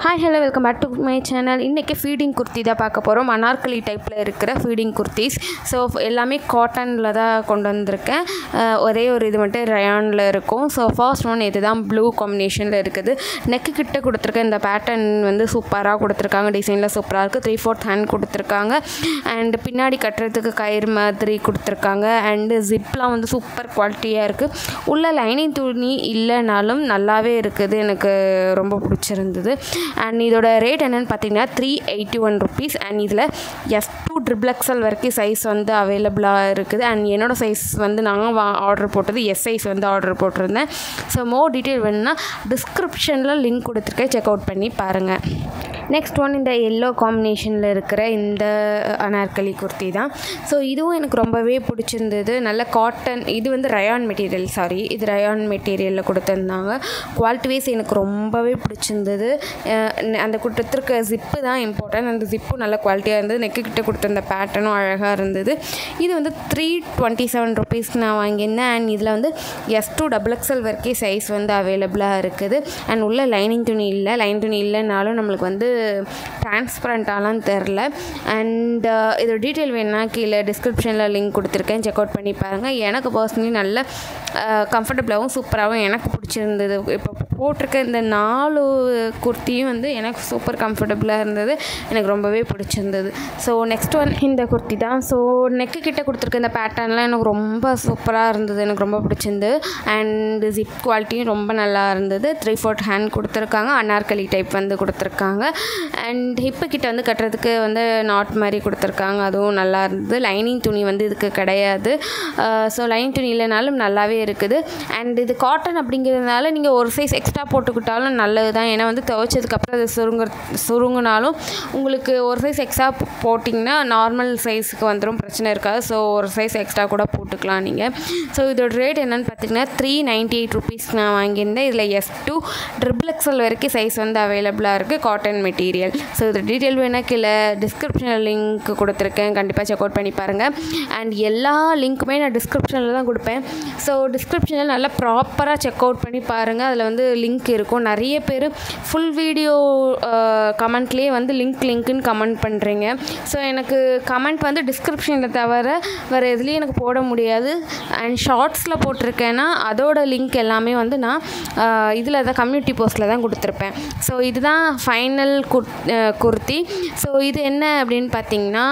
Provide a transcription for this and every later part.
hi hello welcome back to my channel இன்றைக்கி feeding kurti தான் பார்க்க போகிறோம் அனார்கலி டைப்பில் இருக்கிற ஃபீடிங் குர்த்திஸ் ஸோ எல்லாமே காட்டனில் தான் கொண்டு வந்திருக்கேன் அஹ் ஒரே ஒரு இது மட்டும் ரயானில் இருக்கும் ஸோ ஃபர்ஸ்ட் ஒன் இது தான் ப்ளூ காம்பினேஷனில் இருக்குது நெக்கு கிட்ட கொடுத்துருக்க இந்த பேட்டர்ன் வந்து சூப்பராக கொடுத்துருக்காங்க டிசைனில் சூப்பராக இருக்குது த்ரீ ஃபோர்த் ஹேண்ட் கொடுத்துருக்காங்க அண்ட் பின்னாடி கட்டுறதுக்கு கயிறு மாதிரி கொடுத்துருக்காங்க அண்டு ஜிப்லாம் வந்து சூப்பர் குவாலிட்டியாக இருக்குது உள்ள லைனிங் துணி இல்லைனாலும் நல்லாவே இருக்குது எனக்கு ரொம்ப பிடிச்சிருந்தது அண்ட் இதோட ரேட் என்னென்னு பார்த்தீங்கன்னா three eighty one rupees and இதில் எஸ் டூ ட்ரிபிள் எக்ஸல் வரைக்கும் சைஸ் வந்து அவைலபிளாக இருக்குது அண்ட் என்னோடய சைஸ் வந்து நான் வா ஆர்டர் போட்டது எஸ் சைஸ் வந்து ஆர்டர் போட்டிருந்தேன் ஸோ மோர் டீட்டெயில் வேணும்னா டிஸ்கிரிப்ஷனில் லிங்க் கொடுத்துருக்கேன் செக் அவுட் பண்ணி பாருங்கள் நெக்ஸ்ட் ஒன் இந்த எல்லோ காம்பினேஷனில் இருக்கிற இந்த அனார்கலி குர்த்தி தான் ஸோ இதுவும் எனக்கு ரொம்பவே பிடிச்சிருந்தது நல்ல காட்டன் இது வந்து ரயான் மெட்டீரியல் சாரி இது ரயான் மெட்டீரியலில் கொடுத்துருந்தாங்க குவாலிட்டி வைஸ் எனக்கு ரொம்பவே பிடிச்சிருந்தது அஹ் அந்த கொடுத்துருக்க ஜிப்பு தான் இம்பார்ட்டன்ட் அந்த ஜிப்பும் நல்ல குவாலிட்டியாக இருந்தது நெக்கு கிட்ட கொடுத்துருந்த பேட்டர்னும் அழகாக இருந்தது இது வந்து த்ரீ டுவெண்ட்டி செவன் ருபீஸ்க்கு நான் வாங்கியிருந்தேன் அண்ட் இதில் வந்து எஸ் டூ டபுள் எக்ஸல் வரைக்கும் சைஸ் வந்து அவைலபிளாக இருக்குது அண்ட் உள்ள லைனிங் துணி இல்லை லைன் துணி இல்லைனாலும் நம்மளுக்கு வந்து டிரான்ஸ்பரண்ட்டாலாம் தெரில அண்ட் இதோட டீட்டெயில் வேணுன்னா கீழே டிஸ்கிரிப்ஷனில் லிங்க் கொடுத்துருக்கேன் செக் அவுட் பண்ணி பாருங்கள் எனக்கு பர்சனலி நல்ல கம்ஃபர்டபுளாகவும் சூப்பராகவும் எனக்கு பிடிச்சிருந்தது இப்போ போட்டிருக்க இந்த நாலு குர்த்தியும் வந்து எனக்கு சூப்பர் கம்ஃபர்டபுளாக இருந்தது எனக்கு ரொம்பவே பிடிச்சிருந்தது ஸோ நெக்ஸ்ட் ஒன் இந்த குர்த்தி தான் ஸோ நெக்கு கிட்ட கொடுத்துருக்க இந்த பேட்டர்ன்லாம் எனக்கு ரொம்ப சூப்பராக இருந்தது எனக்கு ரொம்ப பிடிச்சிருந்து அண்ட் ஜிப் குவாலிட்டியும் ரொம்ப நல்லா இருந்தது த்ரீ ஃபோர்த் ஹேண்ட் கொடுத்துருக்காங்க அனார்கலி டைப் வந்து கொடுத்துருக்காங்க அண்ட் ஹிப்பு கிட்ட வந்து கட்டுறதுக்கு வந்து நாட் மாதிரி கொடுத்துருக்காங்க அதுவும் நல்லா இருந்தது லைனிங் துணி வந்து இதுக்கு கிடையாது ஸோ லைனிங் துணி இல்லைனாலும் நல்லாவே இருக்குது அண்ட் இது காட்டன் அப்படிங்கிறதுனால நீங்கள் ஒரு சைஸ் எக்ஸ்ட்ரா போட்டுக்கிட்டாலும் நல்லது தான் ஏன்னா வந்து துவைச்சதுக்கப்புறம் அது சுருங்க சுருங்கினாலும் உங்களுக்கு ஒரு சைஸ் எக்ஸ்ட்ரா போட்டிங்கன்னா நார்மல் சைஸுக்கு வந்துடும் பிரச்சனை இருக்காது ஸோ ஒரு சைஸ் எக்ஸ்ட்ரா கூட போட்டுக்கலாம் நீங்கள் ஸோ இதோட ரேட் என்னென்னு பார்த்தீங்கன்னா த்ரீ நைன்ட்டி எயிட் ருபீஸ் நான் வாங்கியிருந்தேன் இதில் எஸ் டூ ட்ரிபிள் எக்ஸல் வரைக்கும் சைஸ் வந்து அவைலபிளாக இருக்குது காட்டன் மெட்டீரியல் ஸோ இது டீட்டெயில் வேணால் கீழே டிஸ்கிரிப்ஷனில் லிங்க் கொடுத்துருக்கேன் கண்டிப்பாக செக் அவுட் பண்ணி பாருங்கள் அண்ட் எல்லா லிங்க்குமே நான் டிஸ்கிரிப்ஷனில் தான் கொடுப்பேன் ஸோ டிஸ்கிரிப்ஷனில் நல்லா ப்ராப்பராக செக் அவுட் பண்ணி பாருங்கள் அதில் வந்து லிங்க் இருக்கும் நிறைய பேர் ஃபுல் வீடியோ கமெண்ட்லேயே வந்து லிங்க் லிங்க்குன்னு கமெண்ட் பண்ணுறீங்க ஸோ எனக்கு கமெண்ட் வந்து டிஸ்கிரிப்ஷனில் தவிர வேறு எதுலேயும் எனக்கு போட முடியாது அண்ட் ஷார்ட்ஸில் போட்டிருக்கேன்னா அதோட லிங்க் எல்லாமே வந்து நான் இதில் தான் கம்யூனிட்டி போஸ்ட்டில் தான் கொடுத்துருப்பேன் ஸோ இதுதான் ஃபைனல் குர் குர்த்தி ஸோ இது என்ன அப்படின்னு பார்த்தீங்கன்னா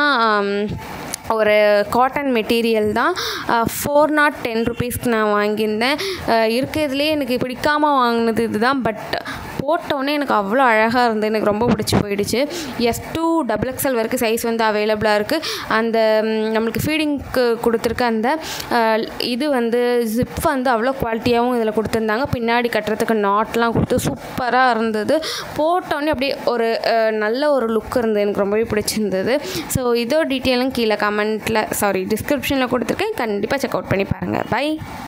ஒரு காட்டன் மெட்டீரியல் தான் ஃபோர் நாட் டென் ருபீஸ்க்கு நான் வாங்கியிருந்தேன் இருக்கிறதுலே எனக்கு பிடிக்காமல் வாங்கினது இதுதான் பட் போட்டோன்னே எனக்கு அவ்வளோ அழகாக இருந்தது எனக்கு ரொம்ப பிடிச்சி போயிடுச்சு எஸ் டூ டபுள் எக்ஸல் வரைக்கும் சைஸ் வந்து அவைலபிளாக இருக்குது அந்த நம்மளுக்கு ஃபீடிங்க்கு கொடுத்துருக்க அந்த இது வந்து ஜிப் வந்து அவ்வளோ குவாலிட்டியாகவும் இதில் கொடுத்துருந்தாங்க பின்னாடி கட்டுறதுக்கு நாட்லாம் கொடுத்து சூப்பராக இருந்தது போட்டோன்னே அப்படியே ஒரு நல்ல ஒரு லுக் இருந்தது எனக்கு ரொம்பவே பிடிச்சிருந்தது ஸோ இதோ டீட்டெயிலும் கீழே கமெண்ட்டில் சாரி டிஸ்கிரிப்ஷனில் கொடுத்துருக்கேன் கண்டிப்பாக செக் அவுட் பண்ணி பாருங்கள் பை